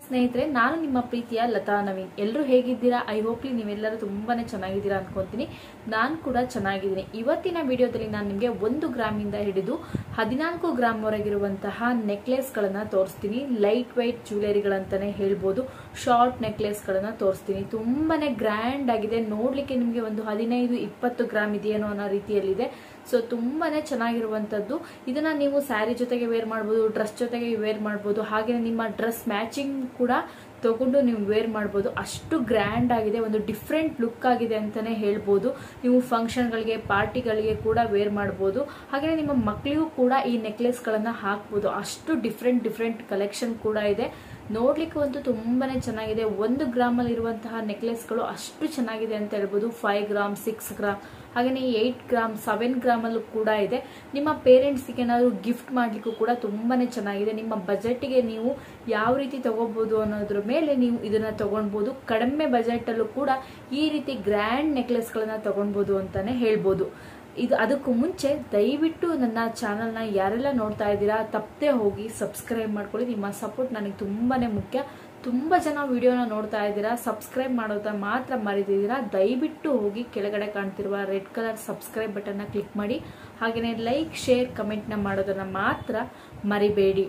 ಸ್ನೇಹಿತರೆ ನಾನು ನಿಮ್ಮ ಪ್ರೀತಿಯ ಲತಾ ನವೀನ್ ಎಲ್ಲರೂ ಹೇಗಿದ್ದೀರಾ ಐ ಹೋಪ್ಲಿ ನೀವೆಲ್ಲರೂ ತುಂಬಾನೇ ಚೆನ್ನಾಗಿದ್ದೀರಾ ಅನ್ಕೊಂತೀನಿ ನಾನು ಕೂಡ ಚೆನ್ನಾಗಿದ್ದೀನಿ ಇವತ್ತಿನ ವಿಡಿಯೋದಲ್ಲಿ ನಾನು ನಿಮಗೆ ಒಂದು ಗ್ರಾಮಿಂದ ಹಿಡಿದು ಹದಿನಾಲ್ಕು ಗ್ರಾಮ್ ವರೆಗಿರುವಂತಹ ನೆಕ್ಲೆಸ್ಗಳನ್ನ ತೋರಿಸ್ತೀನಿ ಲೈಟ್ ವೈಟ್ ಜ್ಯುವೆಲರಿಗಳಂತಾನೆ ಹೇಳ್ಬೋದು ಶಾರ್ಟ್ ನೆಕ್ಲೆಸ್ಗಳನ್ನ ತೋರಿಸ್ತೀನಿ ತುಂಬಾನೇ ಗ್ರ್ಯಾಂಡ್ ಆಗಿದೆ ನೋಡ್ಲಿಕ್ಕೆ ನಿಮಗೆ ಒಂದು ಹದಿನೈದು ಇಪ್ಪತ್ತು ಗ್ರಾಮ್ ಇದೆಯೇನೋ ಅನ್ನೋ ರೀತಿಯಲ್ಲಿದೆ ಸೊ ತುಂಬಾನೇ ಚೆನ್ನಾಗಿರುವಂತದ್ದು ಇದನ್ನ ನೀವು ಸ್ಯಾರಿ ಜೊತೆಗೆ ವೇರ್ ಮಾಡ್ಬೋದು ಡ್ರೆಸ್ ಜೊತೆಗೆ ವೇರ್ ಮಾಡ್ಬೋದು ಹಾಗೆ ನಿಮ್ಮ ಡ್ರೆಸ್ ಮ್ಯಾಚಿಂಗ್ ಕೂಡ ತಗೊಂಡು ನೀವು ವೇರ್ ಮಾಡ್ಬೋದು ಅಷ್ಟು ಗ್ರ್ಯಾಂಡ್ ಆಗಿದೆ ಒಂದು ಡಿಫ್ರೆಂಟ್ ಲುಕ್ ಆಗಿದೆ ಅಂತಾನೆ ಹೇಳ್ಬೋದು ನೀವು ಫಂಕ್ಷನ್ಗಳಿಗೆ ಪಾರ್ಟಿಗಳಿಗೆ ಕೂಡ ವೇರ್ ಮಾಡ್ಬೋದು ಹಾಗೆ ನಿಮ್ಮ ಮಕ್ಕಳಿಗೂ ಕೂಡ ಈ ನೆಕ್ಲೆಸ್ಗಳನ್ನ ಹಾಕ್ಬೋದು ಅಷ್ಟು ಡಿಫ್ರೆಂಟ್ ಡಿಫ್ರೆಂಟ್ ಕಲೆಕ್ಷನ್ ಕೂಡ ಇದೆ ನೋಡ್ಲಿಕ್ಕೆ ಒಂದು ತುಂಬಾನೇ ಚೆನ್ನಾಗಿದೆ ಒಂದು ಗ್ರಾಮ್ ಅಲ್ಲಿ ಇರುವಂತಹ ನೆಕ್ಲೆಸ್ಗಳು ಅಷ್ಟು ಚೆನ್ನಾಗಿದೆ ಅಂತ ಹೇಳ್ಬೋದು ಫೈವ್ ಗ್ರಾಮ್ ಸಿಕ್ಸ್ ಗ್ರಾಮ್ ಹಾಗೆಯೇ ಏಯ್ಟ್ ಗ್ರಾಮ್ ಸೆವೆನ್ ಗ್ರಾಮ್ ಅಲ್ಲೂ ಕೂಡ ಇದೆ ನಿಮ್ಮ ಪೇರೆಂಟ್ಸ್ಗೆ ಏನಾದರೂ ಗಿಫ್ಟ್ ಮಾಡ್ಲಿಕ್ಕೂ ಕೂಡ ತುಂಬಾನೇ ಚೆನ್ನಾಗಿದೆ ನಿಮ್ಮ ಬಜೆಟ್ಗೆ ನೀವು ಯಾವ ರೀತಿ ತಗೋಬಹುದು ಅನ್ನೋದ್ರ ಮೇಲೆ ನೀವು ಇದನ್ನ ತಗೊಳ್ಬಹುದು ಕಡಿಮೆ ಬಜೆಟ್ ಅಲ್ಲೂ ಕೂಡ ಈ ರೀತಿ ಗ್ರ್ಯಾಂಡ್ ನೆಕ್ಲೆಸ್ಗಳನ್ನ ತಗೊಳ್ಬಹುದು ಅಂತಾನೆ ಹೇಳ್ಬೋದು ಇದು ಅದಕ್ಕೂ ಮುಂಚೆ ದಯವಿಟ್ಟು ನನ್ನ ಚಾನಲ್ನ ಯಾರೆಲ್ಲ ನೋಡ್ತಾ ಇದ್ದೀರಾ ತಪ್ಪದೆ ಹೋಗಿ ಸಬ್ಸ್ಕ್ರೈಬ್ ಮಾಡ್ಕೊಳ್ಳಿ ನಿಮ್ಮ ಸಪೋರ್ಟ್ ನನಗೆ ತುಂಬಾನೇ ಮುಖ್ಯ ತುಂಬ ಜನ ವಿಡಿಯೋನ ನೋಡ್ತಾ ಇದ್ದೀರಾ ಸಬ್ಸ್ಕ್ರೈಬ್ ಮಾಡೋದ ಮಾತ್ರ ಮರಿದಿದ್ದೀರಾ ದಯವಿಟ್ಟು ಹೋಗಿ ಕೆಳಗಡೆ ಕಾಣ್ತಿರುವ ರೆಡ್ ಕಲರ್ ಸಬ್ಸ್ಕ್ರೈಬ್ ಬಟನ್ನ ಕ್ಲಿಕ್ ಮಾಡಿ ಹಾಗೆಯೇ ಲೈಕ್ ಶೇರ್ ಕಮೆಂಟ್ನ ಮಾಡೋದನ್ನ ಮಾತ್ರ ಮರಿಬೇಡಿ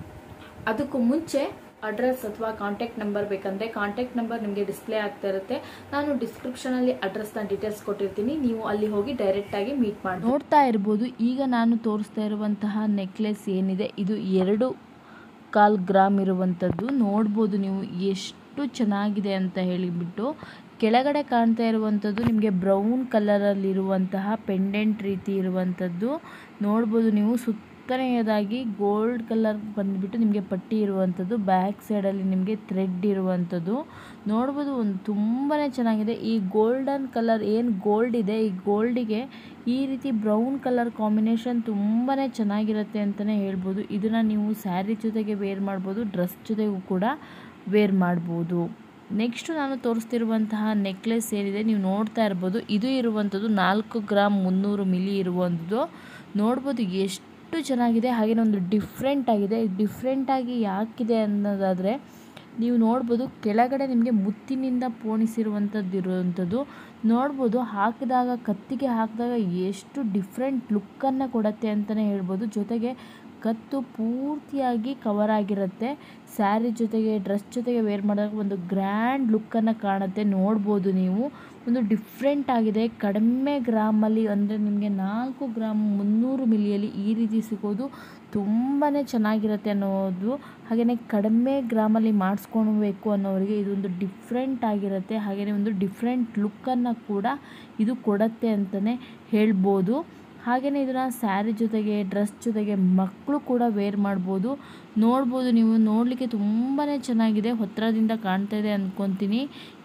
ಅದಕ್ಕೂ ಮುಂಚೆ ಅಡ್ರೆಸ್ ಅಥವಾ ಕಾಂಟ್ಯಾಕ್ಟ್ ನಂಬರ್ ಬೇಕಂದ್ರೆ ಕಾಂಟ್ಯಾಕ್ಟ್ ನಂಬರ್ ನಿಮಗೆ ಡಿಸ್ಪ್ಲೇ ಆಗ್ತಾ ಇರುತ್ತೆ ನಾನು ಡಿಸ್ಕ್ರಿಪ್ಷನ್ ಅಲ್ಲಿ ಅಡ್ರೆಸ್ ನ ಡೀಟೇಲ್ಸ್ ಕೊಟ್ಟಿರ್ತೀನಿ ನೀವು ಅಲ್ಲಿ ಹೋಗಿ ಡೈರೆಕ್ಟ್ ಆಗಿ ಮೀಟ್ ಮಾಡಿ ನೋಡ್ತಾ ಇರ್ಬೋದು ಈಗ ನಾನು ತೋರಿಸ್ತಾ ಇರುವಂತಹ ನೆಕ್ಲೆಸ್ ಏನಿದೆ ಇದು ಎರಡು ಕಾಲ್ ಗ್ರಾಮ್ ಇರುವಂಥದ್ದು ನೋಡ್ಬೋದು ನೀವು ಎಷ್ಟು ಚೆನ್ನಾಗಿದೆ ಅಂತ ಹೇಳಿಬಿಟ್ಟು ಕೆಳಗಡೆ ಕಾಣ್ತಾ ಇರುವಂಥದ್ದು ನಿಮಗೆ ಬ್ರೌನ್ ಕಲರಲ್ಲಿರುವಂತಹ ಪೆಂಡೆಂಟ್ ರೀತಿ ಇರುವಂಥದ್ದು ನೋಡ್ಬೋದು ನೀವು ಸುತ್ತನೆಯದಾಗಿ ಗೋಲ್ಡ್ ಕಲರ್ ಬಂದುಬಿಟ್ಟು ನಿಮಗೆ ಪಟ್ಟಿ ಇರುವಂಥದ್ದು ಬ್ಯಾಕ್ ಸೈಡಲ್ಲಿ ನಿಮಗೆ ಥ್ರೆಡ್ ಇರುವಂಥದ್ದು ನೋಡ್ಬೋದು ಒಂದು ತುಂಬಾ ಚೆನ್ನಾಗಿದೆ ಈ ಗೋಲ್ಡನ್ ಕಲರ್ ಏನು ಗೋಲ್ಡ್ ಇದೆ ಈ ಗೋಲ್ಡಿಗೆ ಈ ರೀತಿ ಬ್ರೌನ್ ಕಲರ್ ಕಾಂಬಿನೇಷನ್ ತುಂಬಾ ಚೆನ್ನಾಗಿರುತ್ತೆ ಅಂತಲೇ ಹೇಳ್ಬೋದು ಇದನ್ನು ನೀವು ಸ್ಯಾರಿ ಜೊತೆಗೆ ವೇರ್ ಮಾಡ್ಬೋದು ಡ್ರೆಸ್ ಜೊತೆಗೂ ಕೂಡ ವೇರ್ ಮಾಡ್ಬೋದು ನೆಕ್ಸ್ಟ್ ನಾನು ತೋರಿಸ್ತಿರುವಂತಹ ನೆಕ್ಲೆಸ್ ಏನಿದೆ ನೀವು ನೋಡ್ತಾ ಇರ್ಬೋದು ಇದು ಇರುವಂಥದ್ದು ನಾಲ್ಕು ಗ್ರಾಮ್ ಮುನ್ನೂರು ಮಿಲಿ ಇರುವಂಥದ್ದು ನೋಡ್ಬೋದು ಎಷ್ಟು ಚೆನ್ನಾಗಿದೆ ಹಾಗೆಯೇ ಒಂದು ಡಿಫ್ರೆಂಟ್ ಆಗಿದೆ ಡಿಫ್ರೆಂಟಾಗಿ ಯಾಕಿದೆ ಅನ್ನೋದಾದರೆ ನೀವು ನೋಡ್ಬೋದು ಕೆಳಗಡೆ ನಿಮಗೆ ಮುತ್ತಿನಿಂದ ಪೋಣಿಸಿರುವಂಥದ್ದು ಇರುವಂಥದ್ದು ನೋಡ್ಬೋದು ಹಾಕಿದಾಗ ಕತ್ತಿಗೆ ಹಾಕಿದಾಗ ಎಷ್ಟು ಡಿಫ್ರೆಂಟ್ ಲುಕ್ಕನ್ನು ಕೊಡುತ್ತೆ ಅಂತಲೇ ಹೇಳ್ಬೋದು ಜೊತೆಗೆ ಕತ್ತು ಪೂರ್ತಿಯಾಗಿ ಕವರ್ ಆಗಿರುತ್ತೆ ಸ್ಯಾರಿ ಜೊತೆಗೆ ಡ್ರೆಸ್ ಜೊತೆಗೆ ವೇರ್ ಮಾಡಿದಾಗ ಒಂದು ಗ್ರ್ಯಾಂಡ್ ಲುಕ್ಕನ್ನು ಕಾಣುತ್ತೆ ನೋಡ್ಬೋದು ನೀವು ಒಂದು ಡಿಫ್ರೆಂಟ್ ಆಗಿದೆ ಕಡಿಮೆ ಗ್ರಾಮಲ್ಲಿ ಅಂದರೆ ನಿಮಗೆ ನಾಲ್ಕು ಗ್ರಾಮ್ ಮುನ್ನೂರು ಮಿಲಿಯಲ್ಲಿ ಈ ರೀತಿ ಸಿಗೋದು ತುಂಬಾ ಚೆನ್ನಾಗಿರುತ್ತೆ ಅನ್ನೋದು ಹಾಗೆಯೇ ಕಡಿಮೆ ಗ್ರಾಮಲ್ಲಿ ಮಾಡಿಸ್ಕೊಳ್ಬೇಕು ಅನ್ನೋರಿಗೆ ಇದೊಂದು ಡಿಫ್ರೆಂಟ್ ಆಗಿರುತ್ತೆ ಹಾಗೆಯೇ ಒಂದು ಡಿಫ್ರೆಂಟ್ ಲುಕ್ಕನ್ನು ಕೂಡ ಇದು ಕೊಡುತ್ತೆ ಅಂತಲೇ ಹೇಳ್ಬೋದು ಹಾಗೆಯೇ ಇದನ್ನು ಸ್ಯಾರಿ ಜೊತೆಗೆ ಡ್ರೆಸ್ ಜೊತೆಗೆ ಮಕ್ಕಳು ಕೂಡ ವೇರ್ ಮಾಡ್ಬೋದು ನೋಡ್ಬೋದು ನೀವು ನೋಡಲಿಕ್ಕೆ ತುಂಬಾ ಚೆನ್ನಾಗಿದೆ ಹತ್ತಿರದಿಂದ ಕಾಣ್ತಾ ಇದೆ ಅಂದ್ಕೊತೀನಿ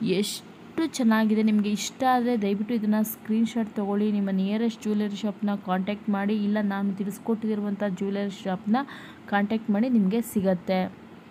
ಎಷ್ಟು ಚೆನ್ನಾಗಿದೆ ನಿಮಗೆ ಇಷ್ಟ ಆದರೆ ದಯವಿಟ್ಟು ಇದನ್ನು ಸ್ಕ್ರೀನ್ಶಾಟ್ ತೊಗೊಳ್ಳಿ ನಿಮ್ಮ ನಿಯರೆಸ್ಟ್ ಜ್ಯುವೆಲರಿ ಶಾಪ್ನ ಕಾಂಟ್ಯಾಕ್ಟ್ ಮಾಡಿ ಇಲ್ಲ ನಾನು ತಿಳಿಸ್ಕೊಟ್ಟಿರುವಂಥ ಜ್ಯುವೆಲರಿ ಶಾಪ್ನ ಕಾಂಟ್ಯಾಕ್ಟ್ ಮಾಡಿ ನಿಮಗೆ ಸಿಗತ್ತೆ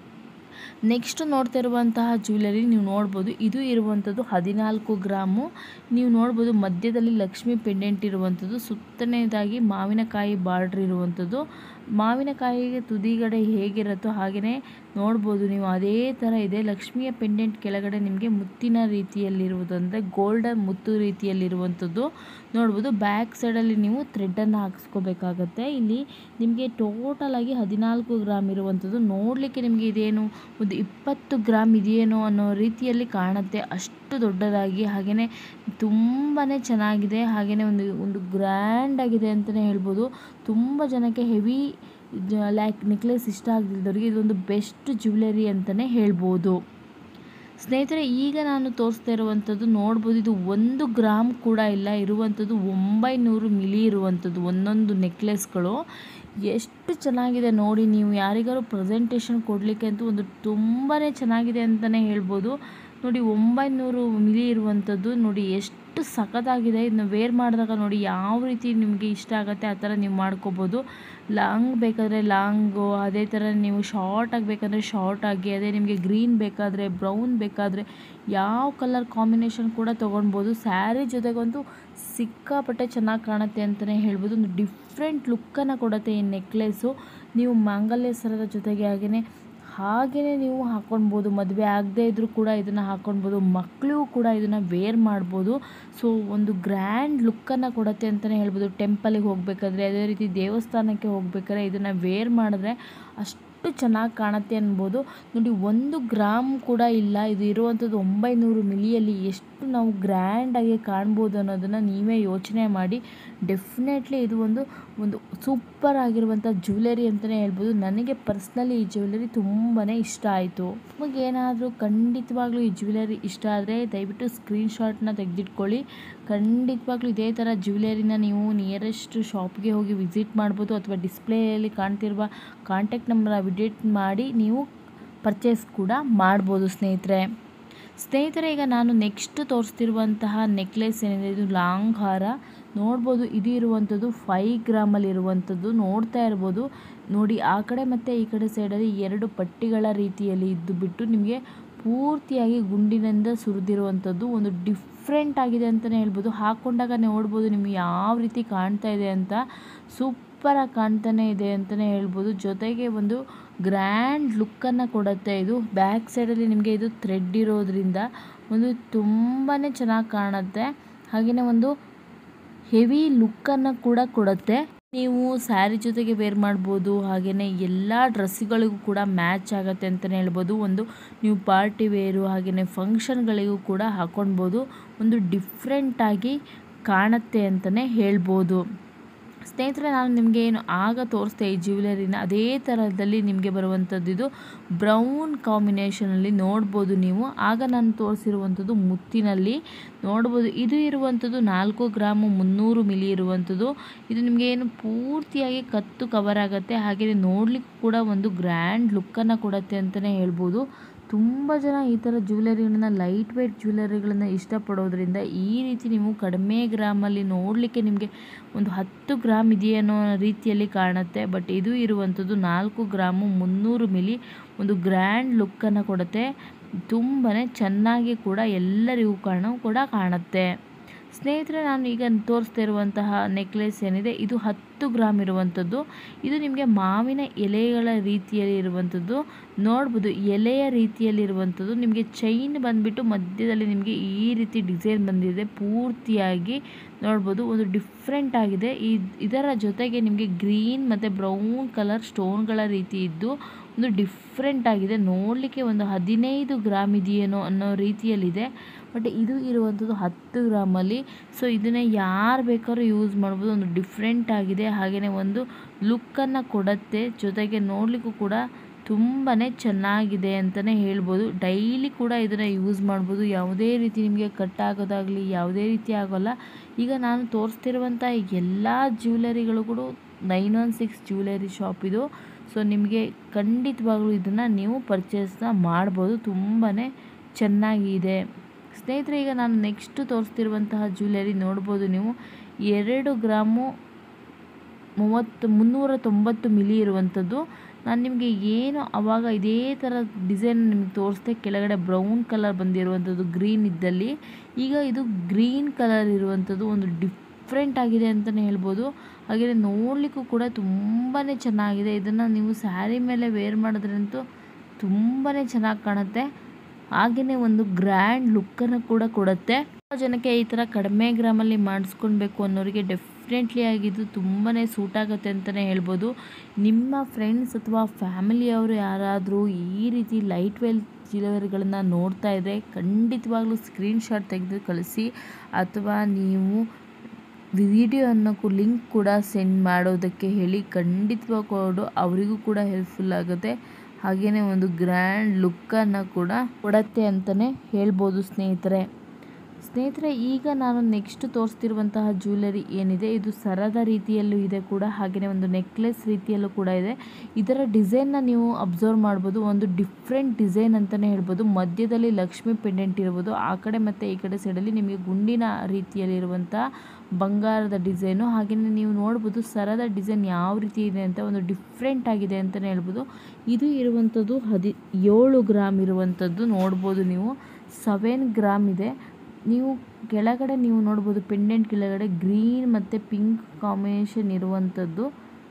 ನೆಕ್ಸ್ಟ್ ನೋಡ್ತಾ ಇರುವಂತಹ ಜ್ಯುವೆಲರಿ ನೀವು ನೋಡ್ಬೋದು ಇದು ಇರುವಂಥದ್ದು ಹದಿನಾಲ್ಕು ಗ್ರಾಮು ನೀವು ನೋಡ್ಬೋದು ಮಧ್ಯದಲ್ಲಿ ಲಕ್ಷ್ಮಿ ಪೆಂಡೆಂಟ್ ಇರುವಂಥದ್ದು ಸುತ್ತನೇದಾಗಿ ಮಾವಿನಕಾಯಿ ಬಾರ್ಡ್ರ್ ಇರುವಂಥದ್ದು ಮಾವಿನಕಾಯಿಗೆ ತುದಿಗಡೆ ಹೇಗಿರುತ್ತೋ ಹಾಗೆಯೇ ನೋಡ್ಬೋದು ನೀವು ಅದೇ ಥರ ಇದೆ ಲಕ್ಷ್ಮಿಯ ಪೆಂಡೆಂಟ್ ಕೆಳಗಡೆ ನಿಮಗೆ ಮುತ್ತಿನ ರೀತಿಯಲ್ಲಿರುವುದು ಅಂದರೆ ಗೋಲ್ಡನ್ ಮುತ್ತು ರೀತಿಯಲ್ಲಿರುವಂಥದ್ದು ನೋಡ್ಬೋದು ಬ್ಯಾಕ್ ಸೈಡಲ್ಲಿ ನೀವು ಥ್ರೆಡ್ಡನ್ನು ಹಾಕಿಸ್ಕೋಬೇಕಾಗತ್ತೆ ಇಲ್ಲಿ ನಿಮಗೆ ಟೋಟಲ್ ಆಗಿ ಹದಿನಾಲ್ಕು ಗ್ರಾಮ್ ಇರುವಂಥದ್ದು ನೋಡಲಿಕ್ಕೆ ನಿಮಗೆ ಇದೇನು ಒಂದು ಇಪ್ಪತ್ತು ಗ್ರಾಮ್ ಇದೆಯೇನೋ ಅನ್ನೋ ರೀತಿಯಲ್ಲಿ ಕಾಣುತ್ತೆ ಅಷ್ಟು ದೊಡ್ಡದಾಗಿ ಹಾಗೆಯೇ ತುಂಬಾ ಚೆನ್ನಾಗಿದೆ ಹಾಗೆಯೇ ಒಂದು ಒಂದು ಗ್ರ್ಯಾಂಡ್ ಆಗಿದೆ ಅಂತಲೇ ಹೇಳ್ಬೋದು ತುಂಬ ಜನಕ್ಕೆ ಹೆವಿ ಲ್ಯಾಕ್ ನೆಕ್ಲೆಸ್ ಇಷ್ಟ ಆಗದಿದ್ದವರಿಗೆ ಇದೊಂದು ಬೆಸ್ಟ್ ಜ್ಯುವೆಲರಿ ಅಂತಲೇ ಹೇಳ್ಬೋದು ಸ್ನೇಹಿತರೆ ಈಗ ನಾನು ತೋರಿಸ್ತಾ ಇರುವಂಥದ್ದು ನೋಡ್ಬೋದು ಇದು ಒಂದು ಗ್ರಾಮ್ ಕೂಡ ಇಲ್ಲ ಇರುವಂಥದ್ದು ಒಂಬೈನೂರು ಮಿಲಿ ಇರುವಂಥದ್ದು ಒಂದೊಂದು ನೆಕ್ಲೆಸ್ಗಳು ಎಷ್ಟು ಚೆನ್ನಾಗಿದೆ ನೋಡಿ ನೀವು ಯಾರಿಗಾರು ಪ್ರೆಸೆಂಟೇಷನ್ ಕೊಡಲಿಕ್ಕೆ ಅಂತೂ ಒಂದು ತುಂಬಾ ಚೆನ್ನಾಗಿದೆ ಅಂತಲೇ ಹೇಳ್ಬೋದು ನೋಡಿ ಒಂಬೈನೂರು ಮಿಲಿ ಇರುವಂಥದ್ದು ನೋಡಿ ಎಷ್ಟು ಸಖತ್ತಾಗಿದೆ ಇದನ್ನ ವೇರ್ ಮಾಡಿದಾಗ ನೋಡಿ ಯಾವ ರೀತಿ ನಿಮಗೆ ಇಷ್ಟ ಆಗುತ್ತೆ ಆ ಥರ ನೀವು ಮಾಡ್ಕೋಬೋದು ಲಾಂಗ್ ಬೇಕಾದರೆ ಲಾಂಗು ಅದೇ ಥರ ನೀವು ಶಾರ್ಟ್ ಆಗಬೇಕಂದ್ರೆ ಶಾರ್ಟ್ ಆಗಿ ಅದೇ ನಿಮಗೆ ಗ್ರೀನ್ ಬೇಕಾದರೆ ಬ್ರೌನ್ ಬೇಕಾದರೆ ಯಾವ ಕಲರ್ ಕಾಂಬಿನೇಷನ್ ಕೂಡ ತೊಗೊಳ್ಬೋದು ಸ್ಯಾರಿ ಜೊತೆಗಂತೂ ಸಿಕ್ಕಾಪಟ್ಟೆ ಚೆನ್ನಾಗಿ ಕಾಣುತ್ತೆ ಅಂತಲೇ ಹೇಳ್ಬೋದು ಒಂದು ಡಿಫ್ರೆಂಟ್ ಲುಕ್ಕನ್ನು ಕೊಡುತ್ತೆ ಈ ನೆಕ್ಲೆಸ್ಸು ನೀವು ಮಾಂಗಲ್ಯ ಸರದ ಜೊತೆಗೆ ಹಾಗೆಯೇ ಹಾಗೆಯೇ ನೀವು ಹಾಕ್ಕೊಳ್ಬೋದು ಮದುವೆ ಆಗದೇ ಇದ್ದರೂ ಕೂಡ ಇದನ್ನು ಹಾಕ್ಕೊಳ್ಬೋದು ಮಕ್ಕಳು ಕೂಡ ಇದನ್ನು ವೇರ್ ಮಾಡ್ಬೋದು ಸೊ ಒಂದು ಗ್ರ್ಯಾಂಡ್ ಲುಕ್ಕನ್ನು ಕೊಡುತ್ತೆ ಅಂತಲೇ ಹೇಳ್ಬೋದು ಟೆಂಪಲಿಗೆ ಹೋಗಬೇಕಾದ್ರೆ ಅದೇ ರೀತಿ ದೇವಸ್ಥಾನಕ್ಕೆ ಹೋಗ್ಬೇಕಾದ್ರೆ ಇದನ್ನು ವೇರ್ ಮಾಡಿದ್ರೆ ಅಷ್ಟು ಚೆನ್ನಾಗಿ ಕಾಣುತ್ತೆ ಅನ್ಬೋದು ನೋಡಿ ಒಂದು ಗ್ರಾಮ್ ಕೂಡ ಇಲ್ಲ ಇದು ಇರುವಂಥದ್ದು ಒಂಬೈನೂರು ಮಿಲಿಯಲ್ಲಿ ಎಷ್ಟು ನಾವು ಗ್ರ್ಯಾಂಡಾಗಿ ಕಾಣ್ಬೋದು ಅನ್ನೋದನ್ನು ನೀವೇ ಯೋಚನೆ ಮಾಡಿ ಡೆಫಿನೆಟ್ಲಿ ಇದು ಒಂದು ಒಂದು ಸೂಪರ್ ಆಗಿರುವಂಥ ಜ್ಯುವೆಲರಿ ಅಂತಲೇ ಹೇಳ್ಬೋದು ನನಗೆ ಪರ್ಸ್ನಲಿ ಈ ಜ್ಯುವೆಲರಿ ತುಂಬಾ ಇಷ್ಟ ಆಯಿತು ನಿಮಗೇನಾದರೂ ಖಂಡಿತವಾಗ್ಲೂ ಈ ಜ್ಯುವೆಲರಿ ಇಷ್ಟ ಆದರೆ ದಯವಿಟ್ಟು ಸ್ಕ್ರೀನ್ಶಾಟ್ನ ತೆಗೆದಿಟ್ಕೊಳ್ಳಿ ಖಂಡಿತವಾಗ್ಲೂ ಇದೇ ಥರ ಜ್ಯುವೆಲರಿನ ನೀವು ನಿಯರೆಸ್ಟ್ ಶಾಪ್ಗೆ ಹೋಗಿ ವಿಸಿಟ್ ಮಾಡ್ಬೋದು ಅಥವಾ ಡಿಸ್ಪ್ಲೇಯಲ್ಲಿ ಕಾಣ್ತಿರುವ ಕಾಂಟ್ಯಾಕ್ಟ್ ನಂಬರ್ ವಿಡಿಟ್ ಮಾಡಿ ನೀವು ಪರ್ಚೇಸ್ ಕೂಡ ಮಾಡ್ಬೋದು ಸ್ನೇಹಿತರೆ ಸ್ನೇಹಿತರೆ ಈಗ ನಾನು ನೆಕ್ಸ್ಟ್ ತೋರಿಸ್ತಿರುವಂತಹ ನೆಕ್ಲೆಸ್ ಏನಿದೆ ಇದು ಲಾಂಗ್ ಹಾರ ನೋಡ್ಬೋದು ಇದು ಇರುವಂಥದ್ದು ಫೈ ಗ್ರಾಮಲ್ಲಿ ಇರುವಂಥದ್ದು ನೋಡ್ತಾ ಇರ್ಬೋದು ನೋಡಿ ಆ ಕಡೆ ಮತ್ತು ಈ ಕಡೆ ಸೈಡಲ್ಲಿ ಎರಡು ಪಟ್ಟಿಗಳ ರೀತಿಯಲ್ಲಿ ಇದ್ದು ಬಿಟ್ಟು ನಿಮಗೆ ಪೂರ್ತಿಯಾಗಿ ಗುಂಡಿನಿಂದ ಸುರಿದಿರುವಂಥದ್ದು ಒಂದು ಡಿಫ್ರೆಂಟ್ ಆಗಿದೆ ಅಂತಲೇ ಹೇಳ್ಬೋದು ಹಾಕ್ಕೊಂಡಾಗ ನೋಡ್ಬೋದು ನಿಮಗೆ ಯಾವ ರೀತಿ ಕಾಣ್ತಾ ಇದೆ ಅಂತ ಸೂಪರಾಗಿ ಕಾಣ್ತಾನೆ ಇದೆ ಅಂತಲೇ ಹೇಳ್ಬೋದು ಜೊತೆಗೆ ಒಂದು ಗ್ರ್ಯಾಂಡ್ ಲುಕ್ಕನ್ನು ಕೊಡುತ್ತೆ ಇದು ಬ್ಯಾಕ್ ಸೈಡಲ್ಲಿ ನಿಮಗೆ ಇದು ಥ್ರೆಡ್ ಇರೋದ್ರಿಂದ ಒಂದು ತುಂಬಾ ಚೆನ್ನಾಗಿ ಕಾಣುತ್ತೆ ಹಾಗೆಯೇ ಒಂದು ಹೆವಿ ಲುಕ್ಕನ್ನು ಕೂಡ ಕೊಡುತ್ತೆ ನೀವು ಸ್ಯಾರಿ ಜೊತೆಗೆ ವೇರ್ ಮಾಡ್ಬೋದು ಹಾಗೆಯೇ ಎಲ್ಲ ಡ್ರೆಸ್ಗಳಿಗೂ ಕೂಡ ಮ್ಯಾಚ್ ಆಗುತ್ತೆ ಅಂತಲೇ ಹೇಳ್ಬೋದು ಒಂದು ನೀವು ಪಾರ್ಟಿ ವೇರು ಹಾಗೆಯೇ ಫಂಕ್ಷನ್ಗಳಿಗೂ ಕೂಡ ಹಾಕ್ಕೊಳ್ಬೋದು ಒಂದು ಡಿಫ್ರೆಂಟಾಗಿ ಕಾಣುತ್ತೆ ಅಂತಲೇ ಹೇಳ್ಬೋದು ಸ್ನೇಹಿತರೆ ನಾನು ನಿಮಗೆ ಏನು ಆಗ ತೋರಿಸ್ದೆ ಈ ಜ್ಯುವೆಲರಿನ ಅದೇ ಥರದಲ್ಲಿ ನಿಮಗೆ ಬರುವಂಥದ್ದು ಇದು ಬ್ರೌನ್ ಕಾಂಬಿನೇಷನಲ್ಲಿ ನೋಡ್ಬೋದು ನೀವು ಆಗ ನಾನು ತೋರಿಸಿರುವಂಥದ್ದು ಮುತ್ತಿನಲ್ಲಿ ನೋಡ್ಬೋದು ಇದು ಇರುವಂಥದ್ದು ನಾಲ್ಕು ಗ್ರಾಮು ಮುನ್ನೂರು ಮಿಲಿ ಇರುವಂಥದ್ದು ಇದು ನಿಮಗೆ ಏನು ಪೂರ್ತಿಯಾಗಿ ಕತ್ತು ಕವರ್ ಆಗುತ್ತೆ ಹಾಗೆಯೇ ನೋಡಲಿಕ್ಕೂ ಕೂಡ ಒಂದು ಗ್ರ್ಯಾಂಡ್ ಲುಕ್ಕನ್ನು ಕೊಡುತ್ತೆ ಅಂತಲೇ ಹೇಳ್ಬೋದು ತುಂಬ ಜನ ಈ ಥರ ಜ್ಯುವೆಲರಿಗಳನ್ನ ಲೈಟ್ ವೇಟ್ ಜ್ಯುವೆಲರಿಗಳನ್ನ ಇಷ್ಟಪಡೋದ್ರಿಂದ ಈ ರೀತಿ ನೀವು ಕಡಿಮೆ ಗ್ರಾಮಲ್ಲಿ ನೋಡಲಿಕ್ಕೆ ನಿಮಗೆ ಒಂದು ಹತ್ತು ಗ್ರಾಮ್ ಇದೆಯನ್ನೋ ರೀತಿಯಲ್ಲಿ ಕಾಣುತ್ತೆ ಬಟ್ ಇದು ಇರುವಂಥದ್ದು ನಾಲ್ಕು ಗ್ರಾಮು ಮುನ್ನೂರು ಮಿಲಿ ಒಂದು ಗ್ರ್ಯಾಂಡ್ ಲುಕ್ಕನ್ನು ಕೊಡುತ್ತೆ ತುಂಬಾ ಚೆನ್ನಾಗಿ ಕೂಡ ಎಲ್ಲರಿಗೂ ಕಾಣೋ ಕೂಡ ಕಾಣುತ್ತೆ ಸ್ನೇಹಿತರೆ ನಾನು ಈಗ ತೋರಿಸ್ತಾ ಇರುವಂತಹ ನೆಕ್ಲೆಸ್ ಏನಿದೆ ಇದು ಹತ್ತು ಗ್ರಾಮ್ ಇರುವಂಥದ್ದು ಇದು ನಿಮಗೆ ಮಾವಿನ ಎಲೆಗಳ ರೀತಿಯಲ್ಲಿ ಇರುವಂಥದ್ದು ನೋಡ್ಬೋದು ಎಲೆಯ ರೀತಿಯಲ್ಲಿ ಇರುವಂಥದ್ದು ನಿಮಗೆ ಚೈನ್ ಬಂದುಬಿಟ್ಟು ಮಧ್ಯದಲ್ಲಿ ನಿಮಗೆ ಈ ರೀತಿ ಡಿಸೈನ್ ಬಂದಿದೆ ಪೂರ್ತಿಯಾಗಿ ನೋಡ್ಬೋದು ಒಂದು ಡಿಫ್ರೆಂಟ್ ಆಗಿದೆ ಈ ಇದರ ಜೊತೆಗೆ ನಿಮಗೆ ಗ್ರೀನ್ ಮತ್ತು ಬ್ರೌನ್ ಕಲರ್ ಸ್ಟೋನ್ಗಳ ರೀತಿ ಇದ್ದು ಒಂದು ಡಿಫ್ರೆಂಟ್ ಆಗಿದೆ ನೋಡಲಿಕ್ಕೆ ಒಂದು ಹದಿನೈದು ಗ್ರಾಮ್ ಇದೆಯೇನೋ ಅನ್ನೋ ರೀತಿಯಲ್ಲಿದೆ ಬಟ್ ಇದು ಇರುವಂಥದ್ದು ಹತ್ತು ಗ್ರಾಮಲ್ಲಿ ಸೊ ಇದನ್ನು ಯಾರು ಬೇಕಾದ್ರೂ ಯೂಸ್ ಮಾಡ್ಬೋದು ಒಂದು ಡಿಫ್ರೆಂಟ್ ಆಗಿದೆ ಹಾಗೆಯೇ ಒಂದು ಲುಕ್ಕನ್ನು ಕೊಡುತ್ತೆ ಜೊತೆಗೆ ನೋಡಲಿಕ್ಕೂ ಕೂಡ ತುಂಬಾ ಚೆನ್ನಾಗಿದೆ ಅಂತಲೇ ಹೇಳ್ಬೋದು ಡೈಲಿ ಕೂಡ ಇದನ್ನು ಯೂಸ್ ಮಾಡ್ಬೋದು ಯಾವುದೇ ರೀತಿ ನಿಮಗೆ ಕಟ್ ಆಗೋದಾಗಲಿ ಯಾವುದೇ ರೀತಿ ಆಗೋಲ್ಲ ಈಗ ನಾನು ತೋರಿಸ್ತಿರುವಂಥ ಎಲ್ಲ ಜ್ಯುವೆಲರಿಗಳು ಕೂಡ nine one six jewellery shop ಇದು ಸೊ ನಿಮಗೆ ಖಂಡಿತವಾಗ್ಲೂ ಇದನ್ನು ನೀವು ಪರ್ಚೇಸ್ನ ಮಾಡ್ಬೋದು ತುಂಬಾ ಚೆನ್ನಾಗಿದೆ ಸ್ನೇಹಿತರೆ ಈಗ ನಾನು ನೆಕ್ಸ್ಟ್ ತೋರಿಸ್ತಿರುವಂತಹ ಜ್ಯುವೆಲರಿ ನೋಡ್ಬೋದು ನೀವು ಎರಡು ಗ್ರಾಮು ಮೂವತ್ತು ಮುನ್ನೂರ ತೊಂಬತ್ತು ಮಿಲಿ ಇರುವಂಥದ್ದು ನಾನು ನಿಮಗೆ ಏನು ಆವಾಗ ಇದೇ ಥರ ಡಿಸೈನ್ ನಿಮಗೆ ತೋರಿಸ್ದೆ ಕೆಳಗಡೆ ಬ್ರೌನ್ ಕಲರ್ ಬಂದಿರುವಂಥದ್ದು ಗ್ರೀನ್ ಇದ್ದಲ್ಲಿ ಈಗ ಇದು ಗ್ರೀನ್ ಕಲರ್ ಇರುವಂಥದ್ದು ಒಂದು ಡಿಫ್ರೆಂಟ್ ಆಗಿದೆ ಅಂತಲೇ ಹೇಳ್ಬೋದು ಹಾಗೆಯೇ ನೋಡಲಿಕ್ಕೂ ಕೂಡ ತುಂಬಾ ಚೆನ್ನಾಗಿದೆ ಇದನ್ನು ನೀವು ಸ್ಯಾರಿ ಮೇಲೆ ವೇರ್ ಮಾಡಿದ್ರಂತೂ ತುಂಬಾ ಚೆನ್ನಾಗಿ ಕಾಣುತ್ತೆ ಹಾಗೆಯೇ ಒಂದು ಗ್ರ್ಯಾಂಡ್ ಲುಕ್ಕನ್ನು ಕೂಡ ಕೊಡುತ್ತೆ ಜನಕ್ಕೆ ಈ ಥರ ಕಡಿಮೆ ಗ್ರಾಮಲ್ಲಿ ಮಾಡಿಸ್ಕೊಳ್ಬೇಕು ಅನ್ನೋರಿಗೆ ಡೆಫಿನೆಟ್ಲಿ ಆಗಿದ್ದು ತುಂಬಾ ಸೂಟ್ ಆಗುತ್ತೆ ಅಂತಲೇ ಹೇಳ್ಬೋದು ನಿಮ್ಮ ಫ್ರೆಂಡ್ಸ್ ಅಥವಾ ಫ್ಯಾಮಿಲಿಯವರು ಯಾರಾದರೂ ಈ ರೀತಿ ಲೈಟ್ ವೆಲ್ ಜ್ಯುವೆಲರಿಗಳನ್ನು ನೋಡ್ತಾ ಇದ್ದರೆ ಖಂಡಿತವಾಗ್ಲೂ ಸ್ಕ್ರೀನ್ಶಾಟ್ ತೆಗೆದು ಕಳಿಸಿ ಅಥವಾ ನೀವು ವಿಡಿಯೋ ಅನ್ನೋಕ್ಕೂ ಲಿಂಕ್ ಕೂಡ ಸೆಂಡ್ ಮಾಡೋದಕ್ಕೆ ಹೇಳಿ ಖಂಡಿತವಾಗೂ ಅವರಿಗೂ ಕೂಡ ಹೆಲ್ಪ್ಫುಲ್ ಆಗುತ್ತೆ ಹಾಗೆಯೇ ಒಂದು ಗ್ರ್ಯಾಂಡ್ ಲುಕ್ಕನ್ನು ಕೂಡ ಕೊಡತ್ತೆ ಅಂತಲೇ ಹೇಳ್ಬೋದು ಸ್ನೇಹಿತರೆ ಸ್ನೇಹಿತರೆ ಈಗ ನಾನು ನೆಕ್ಸ್ಟ್ ತೋರಿಸ್ತಿರುವಂತಹ ಜ್ಯುವೆಲರಿ ಏನಿದೆ ಇದು ಸರದ ರೀತಿಯಲ್ಲೂ ಇದೆ ಕೂಡ ಹಾಗೆಯೇ ಒಂದು ನೆಕ್ಲೆಸ್ ರೀತಿಯಲ್ಲೂ ಕೂಡ ಇದೆ ಇದರ ಡಿಸೈನ್ನ ನೀವು ಅಬ್ಸರ್ವ್ ಮಾಡ್ಬೋದು ಒಂದು ಡಿಫ್ರೆಂಟ್ ಡಿಸೈನ್ ಅಂತಲೇ ಹೇಳ್ಬೋದು ಮಧ್ಯದಲ್ಲಿ ಲಕ್ಷ್ಮಿ ಪೆಂಡೆಂಟ್ ಇರ್ಬೋದು ಆ ಕಡೆ ಮತ್ತು ಈ ಕಡೆ ಸೈಡಲ್ಲಿ ನಿಮಗೆ ಗುಂಡಿನ ರೀತಿಯಲ್ಲಿರುವಂಥ ಬಂಗಾರದ ಡಿಸೈನು ಹಾಗೆಯೇ ನೀವು ನೋಡ್ಬೋದು ಸರದ ಡಿಸೈನ್ ಯಾವ ರೀತಿ ಇದೆ ಅಂತ ಒಂದು ಡಿಫ್ರೆಂಟ್ ಆಗಿದೆ ಅಂತಲೇ ಹೇಳ್ಬೋದು ಇದು ಇರುವಂಥದ್ದು ಹದಿ ಏಳು ಗ್ರಾಮ್ ಇರುವಂಥದ್ದು ನೋಡ್ಬೋದು ನೀವು ಸೆವೆನ್ ಗ್ರಾಮ್ ಇದೆ ನೀವು ಕೆಳಗಡೆ ನೀವು ನೋಡ್ಬೋದು ಪೆಂಡೆಂಟ್ ಕೆಳಗಡೆ ಗ್ರೀನ್ ಮತ್ತು ಪಿಂಕ್ ಕಾಂಬಿನೇಷನ್ ಇರುವಂಥದ್ದು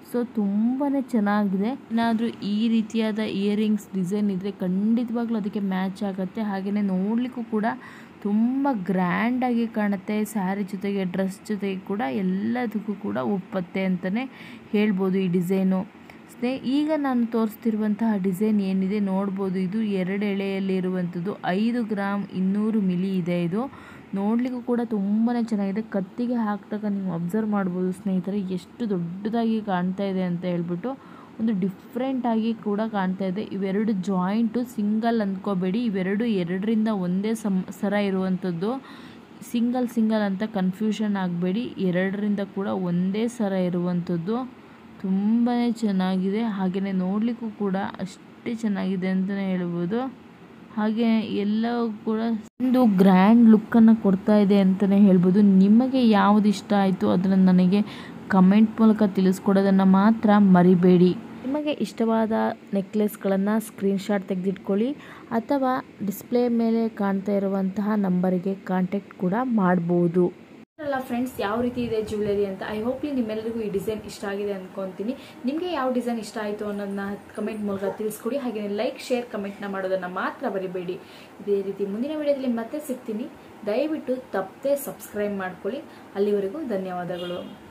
ಸೊ ತುಂಬಾ ಚೆನ್ನಾಗಿದೆ ಏನಾದರೂ ಈ ರೀತಿಯಾದ ಇಯರಿಂಗ್ಸ್ ಡಿಸೈನ್ ಇದ್ದರೆ ಖಂಡಿತವಾಗ್ಲೂ ಅದಕ್ಕೆ ಮ್ಯಾಚ್ ಆಗುತ್ತೆ ಹಾಗೆಯೇ ನೋಡಲಿಕ್ಕೂ ಕೂಡ ತುಂಬ ಗ್ರ್ಯಾಂಡಾಗಿ ಕಾಣುತ್ತೆ ಸ್ಯಾರಿ ಜೊತೆಗೆ ಡ್ರೆಸ್ ಜೊತೆಗೆ ಕೂಡ ಎಲ್ಲದಕ್ಕೂ ಕೂಡ ಒಪ್ಪತ್ತೆ ಅಂತಲೇ ಹೇಳ್ಬೋದು ಈ ಡಿಸೈನು ಸ್ನೇ ಈಗ ನಾನು ತೋರಿಸ್ತಿರುವಂತಹ ಡಿಸೈನ್ ಏನಿದೆ ನೋಡ್ಬೋದು ಇದು ಎರಡು ಎಳೆಯಲ್ಲಿರುವಂಥದ್ದು ಐದು ಗ್ರಾಮ್ ಇನ್ನೂರು ಮಿಲಿ ಇದೆ ಇದು ನೋಡಲಿಕ್ಕೂ ಕೂಡ ತುಂಬಾ ಚೆನ್ನಾಗಿದೆ ಕತ್ತಿಗೆ ಹಾಕಿದಾಗ ನೀವು ಅಬ್ಸರ್ವ್ ಮಾಡ್ಬೋದು ಸ್ನೇಹಿತರೆ ಎಷ್ಟು ದೊಡ್ಡದಾಗಿ ಕಾಣ್ತಾ ಇದೆ ಅಂತ ಹೇಳ್ಬಿಟ್ಟು ಒಂದು ಡಿಫ್ರೆಂಟಾಗಿ ಕೂಡ ಕಾಣ್ತಾ ಇದೆ ಇವೆರಡು ಜಾಯಿಂಟು ಸಿಂಗಲ್ ಅಂದ್ಕೋಬೇಡಿ ಇವೆರಡು ಎರಡರಿಂದ ಒಂದೇ ಸಮ್ ಸರ ಇರುವಂಥದ್ದು ಸಿಂಗಲ್ ಸಿಂಗಲ್ ಅಂತ ಕನ್ಫ್ಯೂಷನ್ ಆಗಬೇಡಿ ಎರಡರಿಂದ ಕೂಡ ಒಂದೇ ಸರ ಇರುವಂಥದ್ದು ತುಂಬಾ ಚೆನ್ನಾಗಿದೆ ಹಾಗೆಯೇ ನೋಡಲಿಕ್ಕೂ ಕೂಡ ಅಷ್ಟೇ ಚೆನ್ನಾಗಿದೆ ಅಂತಲೇ ಹೇಳ್ಬೋದು ಹಾಗೆ ಎಲ್ಲವೂ ಕೂಡ ಒಂದು ಗ್ರ್ಯಾಂಡ್ ಲುಕ್ಕನ್ನು ಕೊಡ್ತಾ ಇದೆ ಅಂತಲೇ ಹೇಳ್ಬೋದು ನಿಮಗೆ ಯಾವುದು ಇಷ್ಟ ಆಯಿತು ಅದನ್ನು ನನಗೆ ಕಮೆಂಟ್ ಮೂಲಕ ತಿಳಿಸ್ಕೊಡೋದನ್ನು ಮಾತ್ರ ಮರಿಬೇಡಿ ನಿಮಗೆ ಇಷ್ಟವಾದ ನೆಕ್ಲೆಸ್ಗಳನ್ನು ಸ್ಕ್ರೀನ್ಶಾಟ್ ತೆಗೆದಿಟ್ಕೊಳ್ಳಿ ಅಥವಾ ಡಿಸ್ಪ್ಲೇ ಮೇಲೆ ಕಾಣ್ತಾ ಇರುವಂತಹ ನಂಬರಿಗೆ ಕಾಂಟ್ಯಾಕ್ಟ್ ಕೂಡ ಮಾಡ್ಬೋದು ಅಲ್ಲ ಫ್ರೆಂಡ್ಸ್ ಯಾವ ರೀತಿ ಇದೆ ಜ್ಯುವೆಲರಿ ಅಂತ ಐ ಹೋಪ್ಲಿ ನಿಮ್ಮೆಲ್ಲರಿಗೂ ಈ ಡಿಸೈನ್ ಇಷ್ಟ ಆಗಿದೆ ಅನ್ಕೊಂತೀನಿ ನಿಮಗೆ ಯಾವ ಡಿಸೈನ್ ಇಷ್ಟ ಆಯಿತು ಅನ್ನೋದನ್ನ ಕಮೆಂಟ್ ಮೂಲಕ ತಿಳಿಸ್ಕೊಡಿ ಹಾಗೆ ಲೈಕ್ ಶೇರ್ ಕಮೆಂಟ್ನ ಮಾಡೋದನ್ನು ಮಾತ್ರ ಬರಿಬೇಡಿ ಇದೇ ರೀತಿ ಮುಂದಿನ ವಿಡಿಯೋದಲ್ಲಿ ಮತ್ತೆ ಸಿಗ್ತೀನಿ ದಯವಿಟ್ಟು ತಪ್ಪದೆ ಸಬ್ಸ್ಕ್ರೈಬ್ ಮಾಡ್ಕೊಳ್ಳಿ ಅಲ್ಲಿವರೆಗೂ ಧನ್ಯವಾದಗಳು